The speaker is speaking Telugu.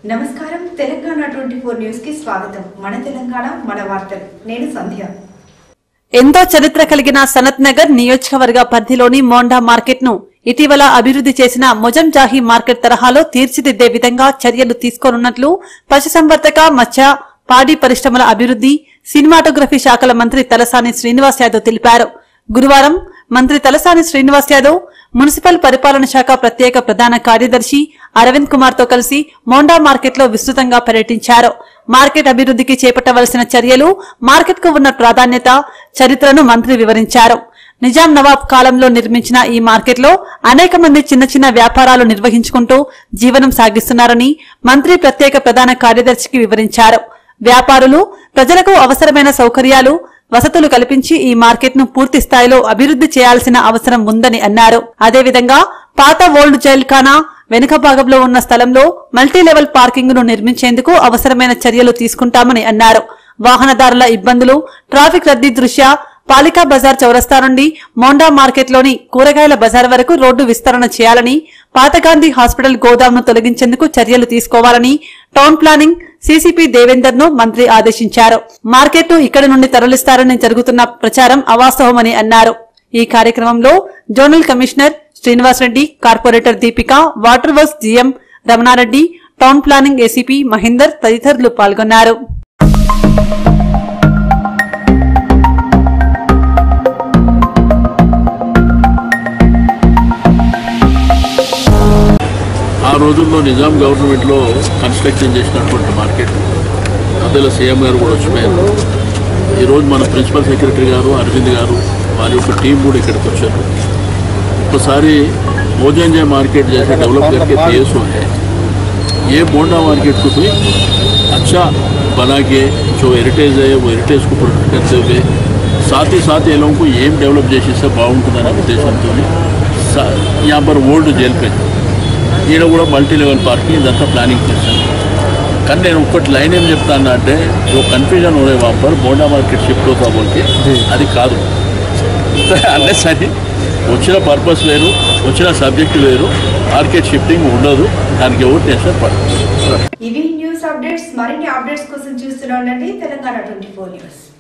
నమస్కారం తెలంగాణ ట్వంటీ ఫోర్ న్యూస్ కి స్వాగతం మన తెలంగాణ మన వార్తలు నేను సంధ్య ఎంతో చరిత్ర కలిగిన సనత్ నగర్ నియోజకవర్గ పరిధిలోని మోండా మార్కెట్ ను ఇటీవల అభివృద్ధి చేసిన మొజంజాహి మార్కెట్ తరహాలో తీర్చిదిద్దే విధంగా చర్యలు తీసుకోనున్నట్లు పశుసంవర్ధక మత్స్య పాడి పరిశ్రమల అభివృద్ధి సినిమాటోగ్రఫీ శాఖల మంత్రి తలసాని శ్రీనివాస్ యాదవ్ తెలిపారు గురువారం మంత్రి తలసాని శ్రీనివాస్ యాదవ్ మున్సిపల్ పరిపాలన శాఖ ప్రత్యేక ప్రధాన కార్యదర్శి అరవింద్ కుమార్ తో కలిసి మోండా మార్కెట్ లో విస్తృతంగా పర్యటించారు మార్కెట్ అభివృద్ధికి చేపట్టవలసిన చర్యలు మార్కెట్ కు ఉన్న ప్రాధాన్యత చరిత్రను మంత్రి వివరించారు నిజాం నవాబ్ కాలంలో నిర్మించిన ఈ మార్కెట్లో అనేక మంది చిన్న చిన్న వ్యాపారాలు నిర్వహించుకుంటూ జీవనం సాగిస్తున్నారని మంత్రి ప్రత్యేక ప్రధాన కార్యదర్శికి వివరించారు వ్యాపారులు ప్రజలకు అవసరమైన సౌకర్యాలు వసతులు కల్పించి ఈ మార్కెట్ ను పూర్తి స్థాయిలో అభివృద్ధి చేయాల్సిన అవసరం ఉందని అన్నారు అదేవిధంగా పాత ఓల్డ్ జైల్ ఖానా వెనుక భాగంలో ఉన్న స్థలంలో మల్టీ లెవెల్ పార్కింగ్ ను నిర్మించేందుకు అవసరమైన చర్యలు తీసుకుంటామని అన్నారు వాహనదారుల ఇబ్బందులు ట్రాఫిక్ రద్దీ దృష్ట్యా పాలికా బజార్ చౌరస్తా నుండి మోండా మార్కెట్లోని కూరగాయల బజార్ వరకు రోడ్డు విస్తరణ చేయాలని పాతగాంధీ హాస్పిటల్ గోదాంను తొలగించేందుకు చర్యలు తీసుకోవాలని టౌన్ ప్లానింగ్ సీసీపీ దేవేందర్ ను మంత్రి ఆదేశించారు మార్కెట్ ను ఇక్కడి నుండి తరలిస్తారని జరుగుతున్న ప్రచారం అవాస్తవమని అన్నారు ఈ కార్యక్రమంలో zonal commissioner Srinivasa Reddy corporator Deepika water works GM Ramana Reddy town planning ACP Mahender తదితరులు పాల్గొన్నారు ఆ రోజుల్లో నిజాం గవర్నమెంట్లో కన్స్ట్రక్షన్ చేసినటువంటి మార్కెట్ అందులో సీఎం గారు కూడా వచ్చిపోయారు ఈరోజు మన ప్రిన్సిపల్ సెక్రటరీ గారు అరవింద్ గారు వారి యొక్క టీం కూడా ఇక్కడికి వచ్చారు ఒకసారి मोजंजे मार्केट जैसे डेवलप करके पीएस हुए हैं ये बोंडा मार्केट को भी अच्छा बना के जो हेरिटेज है वो हेरिटेज को प्रोटेक्ट करते हुए साथ ही साथ ये लोगों को ఏం డెవలప్ చేసేస్తే బాగుంటుందనే ఉద్దేశంతో సా- यहाँ पर ఓల్డ్ జైల్ पे ఈయన కూడా మల్టీ లెవెల్ పార్కింగ్ ఇదంతా ప్లానింగ్ చేశాను కానీ నేను ఒక్కటి లైన్ ఏం చెప్తాను అంటే जो కన్ఫ్యూజన్ हो रहे वहाँ पर बोंडा మార్కెట్ షిఫ్ట్ అవుతా బోల్కి అది కాదు అన్నెసరి వచ్చిన పర్పస్ వేరు వచ్చిన సబ్జెక్ట్ వేరు మార్కెట్ షిఫ్టింగ్ ఉండదు దానికి ఎవరు టెన్షన్ పడదు ఇవి న్యూస్ అప్డేట్స్ మరిన్ని అప్డేట్స్ కోసం చూస్తూనే ఉండండి తెలంగాణ ట్వంటీ ఫోర్ న్యూస్